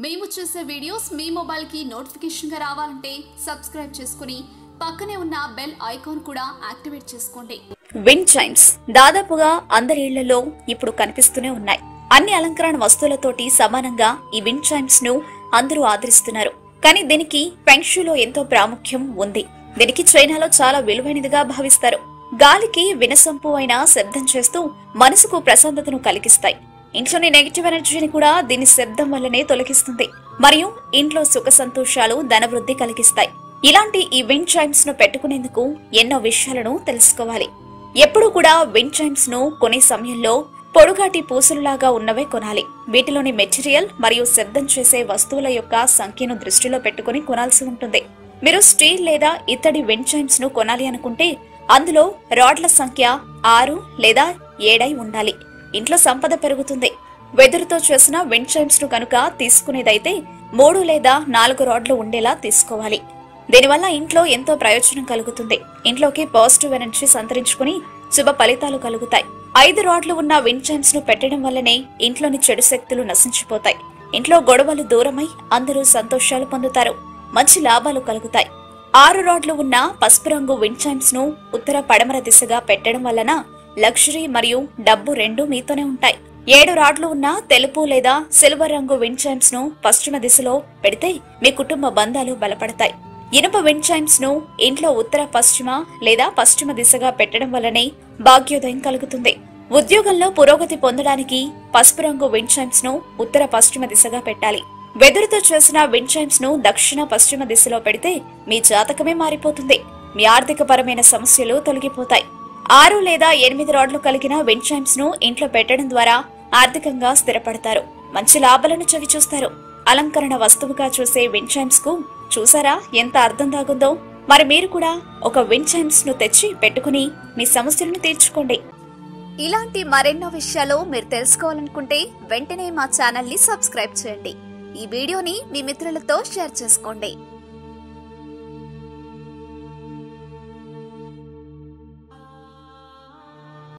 మేము చేసే వీడియోస్ మీ మొబైల్కి నోటిఫికేషన్గా రావాలంటే సబ్స్క్రైబ్ చేసుకుని పక్కనే ఉన్న బెల్ ఐకాన్ కూడా యాక్టివేట్ చేసుకోండి విండ్ చైమ్స్ దాదాపుగా అందరి ఇళ్లలో ఇప్పుడు కనిపిస్తూనే ఉన్నాయి అన్ని అలంకరణ వస్తువులతోటి సమానంగా ఈ విండ్ చైమ్స్ ను అందరూ ఆదరిస్తున్నారు కానీ దీనికి ఫెంక్షులో ఎంతో ప్రాముఖ్యం ఉంది దీనికి చైనాలో చాలా విలువైనదిగా భావిస్తారు గాలికి వినసొంపు అయిన శబ్దం చేస్తూ మనసుకు ప్రశాంతతను కలిగిస్తాయి ఇంట్లోని నెగిటివ్ ఎనర్జీని కూడా దీని శబ్దం వల్లనే తొలగిస్తుంది మరియు ఇంట్లో సుఖ సంతోషాలు ధనవృద్ధి కలిగిస్తాయి ఇలాంటి ఈ విండ్ చైమ్స్ ను పెట్టుకునేందుకు ఎన్నో విషయాలను తెలుసుకోవాలి ఎప్పుడూ కూడా విండ్ చైమ్స్ ను కొనే సమయంలో పొడుగాటి పూసలులాగా ఉన్నవే కొనాలి వీటిలోని మెటీరియల్ మరియు శబ్దం చేసే వస్తువుల యొక్క సంఖ్యను దృష్టిలో పెట్టుకుని కొనాల్సి ఉంటుంది మీరు స్టీల్ లేదా ఇత్తడి విండ్ చైమ్స్ ను కొనాలి అనుకుంటే అందులో రాడ్ల సంఖ్య ఆరు లేదా ఏడై ఉండాలి ఇంట్లో సంపద పెరుగుతుంది వెదురుతో చేసిన విండ్ చైమ్స్ ను కనుక తీసుకునేదైతే మూడు లేదా నాలుగు రాడ్లు ఉండేలా తీసుకోవాలి దీనివల్ల ఇంట్లో ఎంతో ప్రయోజనం కలుగుతుంది ఇంట్లోకి పాజిటివ్ ఎనర్జీ సంతరించుకుని శుభ ఫలితాలు కలుగుతాయి ఐదు రాడ్లు ఉన్న విండ్ చైమ్స్ ను పెట్టడం వల్లనే ఇంట్లోని చెడు శక్తులు నశించిపోతాయి ఇంట్లో గొడవలు దూరమై అందరూ సంతోషాలు పొందుతారు మంచి లాభాలు కలుగుతాయి ఆరు రాడ్లు ఉన్న పసుపు రంగు విండ్ చైమ్స్ ను ఉత్తర పడమర దిశగా పెట్టడం వలన లగ్జరీ మరియు డబ్బు రెండూ మీతోనే ఉంటాయి ఏడు రాడ్లు ఉన్న తెలుపు లేదా సిల్వర్ రంగు విండ్ చైమ్స్ ను పశ్చిమ దిశలో పెడితే మీ కుటుంబ బంధాలు బలపడతాయి ఇనుప విండ్ చైమ్స్ ను ఇంట్లో ఉత్తర పశ్చిమ లేదా పశ్చిమ దిశగా పెట్టడం వల్లనే భాగ్యోదయం కలుగుతుంది ఉద్యోగంలో పురోగతి పొందడానికి పసుపు రంగు విండ్ చైమ్స్ ను ఉత్తర పశ్చిమ దిశగా పెట్టాలి వెదురుతో చేసిన విండ్ చైమ్స్ ను దక్షిణ పశ్చిమ దిశలో పెడితే మీ జాతకమే మారిపోతుంది మీ ఆర్థిక పరమైన సమస్యలు తొలగిపోతాయి ఆరు లేదా ఎనిమిది రాడ్లు కలిగిన విండ్ చైమ్స్ ను ఇంట్లో పెట్టడం ద్వారా ఆర్థికంగా స్థిరపడతారు మంచి లాభాలను చవిచూస్తారు అలంకరణ వస్తువుగా చూసే విండ్ చైమ్స్ కు చూసారా ఎంత అర్థం దాగుందో మరి మీరు కూడా ఒక విండ్ చైమ్స్ ను తెచ్చి పెట్టుకుని మీ సమస్యలను తీర్చుకోండి ఇలాంటి మరెన్నో విషయాలు మీరు తెలుసుకోవాలనుకుంటే వెంటనే మా ఛానల్ ని సబ్స్క్రైబ్ చేయండి ఈ వీడియోని మీ మిత్రులతో షేర్ చేసుకోండి